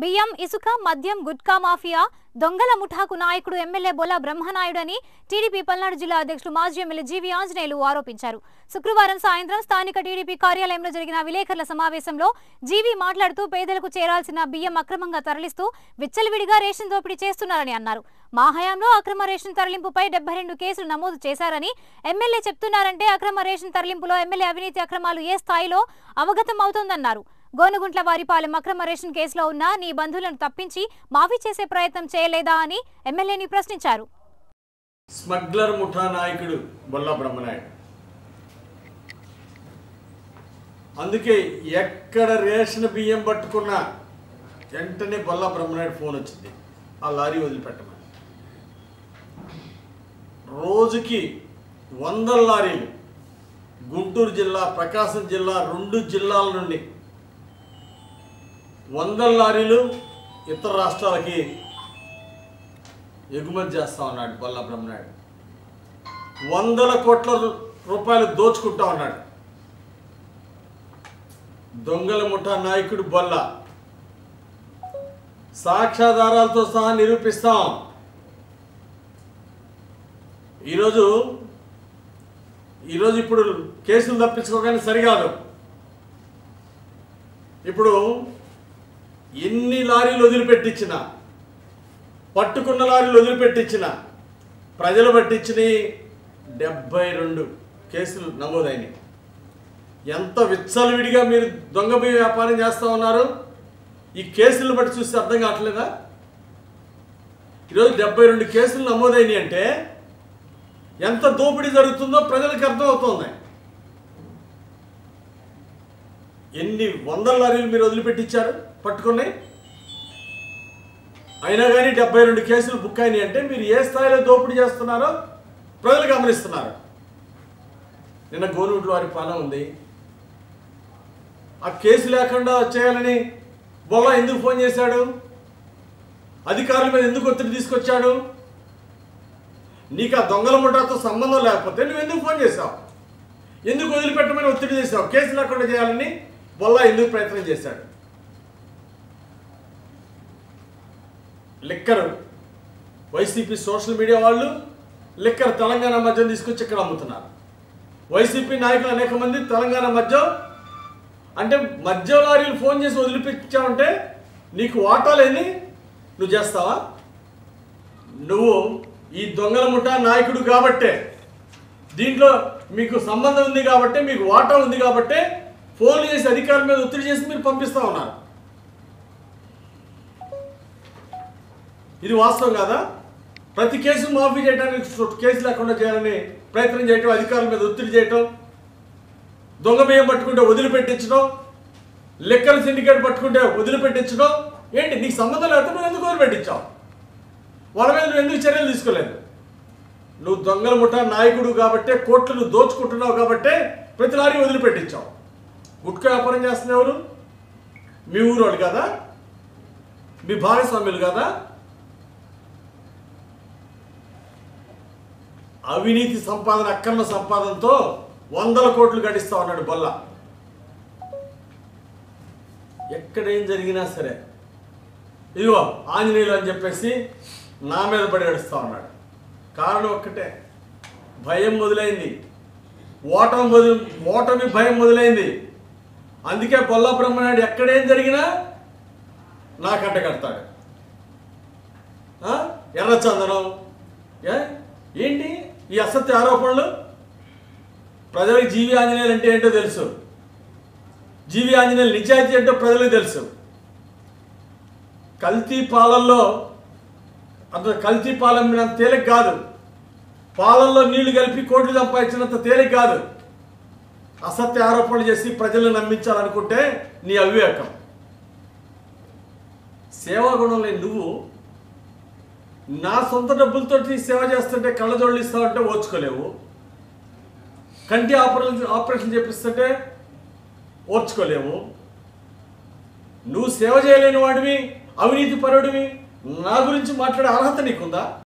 బియ్యం ఇసుక మద్యం గుట్కా మాఫియా దొంగల ముఠాకు నాయకుడు ఎమ్మెల్యే బొల బ్రహ్మనాయుడు అని టీడీపీ పల్నాడు జిల్లా అధ్యక్షులు మాజీ ఎమ్మెల్యే జీవి ఆంజనేయులు ఆరోపించారు శుక్రవారం సాయంత్రం స్థానిక టీడీపీ కార్యాలయంలో జరిగిన విలేకరుల సమావేశంలో జీవి మాట్లాడుతూ పేదలకు చేరాల్సిన బియ్యం అక్రమంగా తరలిస్తూ విచ్చలవిడిగా రేషన్ దోపిడీ చేస్తున్నారని అన్నారు మా హయాంలో అక్రమ రేషన్ తరలింపుపై డెబ్బై రెండు కేసులు నమోదు చేశారని ఎమ్మెల్యే చెప్తున్నారంటే అక్రమ రేషన్ తరలింపులో ఎమ్మెల్యే అవినీతి అక్రమాలు ఏ స్థాయిలో అవగతం అవుతోందన్నారు గోనుగుంట్ల వారిపాలెం అక్రమ రేషన్ కేసులో ఉన్న నీ బంధువులను తప్పించి మాఫీ చేసే ప్రయత్నం చేయలేదా అని ఎమ్మెల్యేని ప్రశ్నించారు స్మగ్లర్ ముఠా నాయకుడు బొల్ల బ్రహ్మనాయుడు అందుకే ఎక్కడ రేషన్ బియ్యం పట్టుకున్నా వెంటనే బొల్ల బ్రహ్మనాయుడు ఫోన్ వచ్చింది ఆ లారీ వదిలిపెట్టమని రోజుకి వందల లారీలు గుంటూరు జిల్లా ప్రకాశం జిల్లా రెండు జిల్లాల నుండి వందల లారీలు ఇతర రాష్ట్రాలకి ఎగుమతి చేస్తా ఉన్నాడు బొల్ల బ్రహ్మనాయుడు వందల కోట్ల రూ- రూపాయలు దోచుకుంటా ఉన్నాడు దొంగల ముఠా నాయకుడు బొల్ల సాక్ష్యాధారాలతో సహా నిరూపిస్తాం ఈరోజు ఈరోజు ఇప్పుడు కేసులు తప్పించుకోగానే సరికాదు ఇప్పుడు ఎన్ని లారీలు వదిలిపెట్టించినా పట్టుకున్న లారీలు వదిలిపెట్టించిన ప్రజలు పట్టించిన డెబ్బై రెండు కేసులు నమోదైనవి ఎంత విచ్చలవిడిగా మీరు దొంగ బియ్యం వ్యాపారం చేస్తూ ఉన్నారు ఈ కేసులను బట్టి చూస్తే అర్థం కావట్లేదా ఈరోజు డెబ్బై రెండు కేసులు నమోదైనవి అంటే ఎంత దోపిడీ జరుగుతుందో ప్రజలకు అర్థమవుతోంది ఎన్ని వందల లారీలు మీరు వదిలిపెట్టించారు పట్టుకున్నాయి అయినా కానీ డెబ్బై రెండు కేసులు బుక్ అయినాయి అంటే మీరు ఏ స్థాయిలో దోపిడీ చేస్తున్నారో ప్రజలు గమనిస్తున్నారు నిన్న గోనుగుంట్ల వారి పాలన ఉంది ఆ కేసు లేకుండా చేయాలని బొల్ల ఎందుకు ఫోన్ చేశాడు అధికారుల మీద ఎందుకు ఒత్తిడి తీసుకొచ్చాడు నీకు ఆ దొంగల ముఠాతో సంబంధం లేకపోతే నువ్వు ఎందుకు ఫోన్ చేశావు ఎందుకు వదిలిపెట్టమని ఒత్తిడి చేశావు కేసు లేకుండా చేయాలని బొల్ల ఎందుకు ప్రయత్నం చేశాడు లిక్కర్ వైసీపీ సోషల్ మీడియా వాళ్ళు లిక్కర్ తెలంగాణ మద్యం తీసుకొచ్చి ఇక్కడ అమ్ముతున్నారు వైసీపీ నాయకులు అనేక మంది తెలంగాణ మద్యం అంటే మద్యం లారీలు ఫోన్ చేసి వదిలిపించావంటే నీకు వాటా లేని నువ్వు చేస్తావా నువ్వు ఈ దొంగల ముఠా నాయకుడు కాబట్టే దీంట్లో మీకు సంబంధం ఉంది కాబట్టి మీకు వాటా ఉంది కాబట్టి ఫోన్లు చేసి అధికారుల మీద ఒత్తిడి చేసి మీరు పంపిస్తా ఉన్నారు ఇది వాస్తవం కాదా ప్రతి కేసు మాఫీ చేయడానికి సు- కేసు లేకుండా చేయాలని ప్రయత్నం చేయటం అధికారుల మీద ఒత్తిడి చేయటం దొంగ బియ్యం పట్టుకుంటే వదిలిపెట్టించడం లెక్కల సిండికేట్ పట్టుకుంటే వదిలిపెట్టించడం ఏంటి నీకు సంబంధం లేకపోతే నువ్వు ఎందుకు వదిలిపెట్టించావు వాళ్ళ మీద నువ్వు ఎందుకు చర్యలు తీసుకోలేదు నువ్వు దొంగల ముఠా నాయకుడు కాబట్టే కోట్లు నువ్వు దోచుకుంటున్నావు కాబట్టే ప్రతి లారీ వదిలిపెట్టించావు గుట్కా వ్యాపారం చేస్తున్న ఎవరు మీ ఊరు వాళ్ళు కదా మీ భాగస్వామ్యులు కదా అవినీతి సంపాదన అక్రమ సంపాదనతో వందల కోట్లు గడిస్తా ఉన్నాడు బొల్ల ఎక్కడేం జరిగినా సరే ఇదిగో ఆంజనేయులు అని చెప్పేసి నా మీద పడి ఏడుస్తా ఉన్నాడు కారణం ఒక్కటే భయం మొదలైంది ఓటమి మొదలు ఓటమి భయం మొదలైంది అందుకే బొల్ల బ్రహ్మనాయుడు ఎక్కడేం జరిగినా నాకంట కడతాడు ఆ? ఎర్రచందనం ఏ ఏంటి ఈ అసత్య ఆరోపణలు ప్రజలకు జీవి ఆంజనేయులు అంటే ఏంటో తెలుసు జీవి ఆంజనేయులు నిజాయితీ ఏంటో ప్రజలకు తెలుసు కల్తీ పాలల్లో అంత కల్తీ పాలన మీద అంత తేలిక కాదు పాలల్లో నీళ్లు కలిపి కోట్లు సంపాదించినంత తేలిక కాదు అసత్య ఆరోపణలు చేసి ప్రజలను నమ్మించాలనుకుంటే నీ అవివేకం సేవా గుణం లేని నువ్వు నా సొంత డబ్బులతో సేవ చేస్తుంటే కళ్ళజోళ్ళు ఇస్తావంటే ఓర్చుకోలేవు కంటి ఆపరేషన్ ఆపరేషన్ చేపిస్తుంటే ఓర్చుకోలేవు నువ్వు సేవ చేయలేని వాడివి అవినీతి పరుడివి నా గురించి మాట్లాడే అర్హత నీకుందా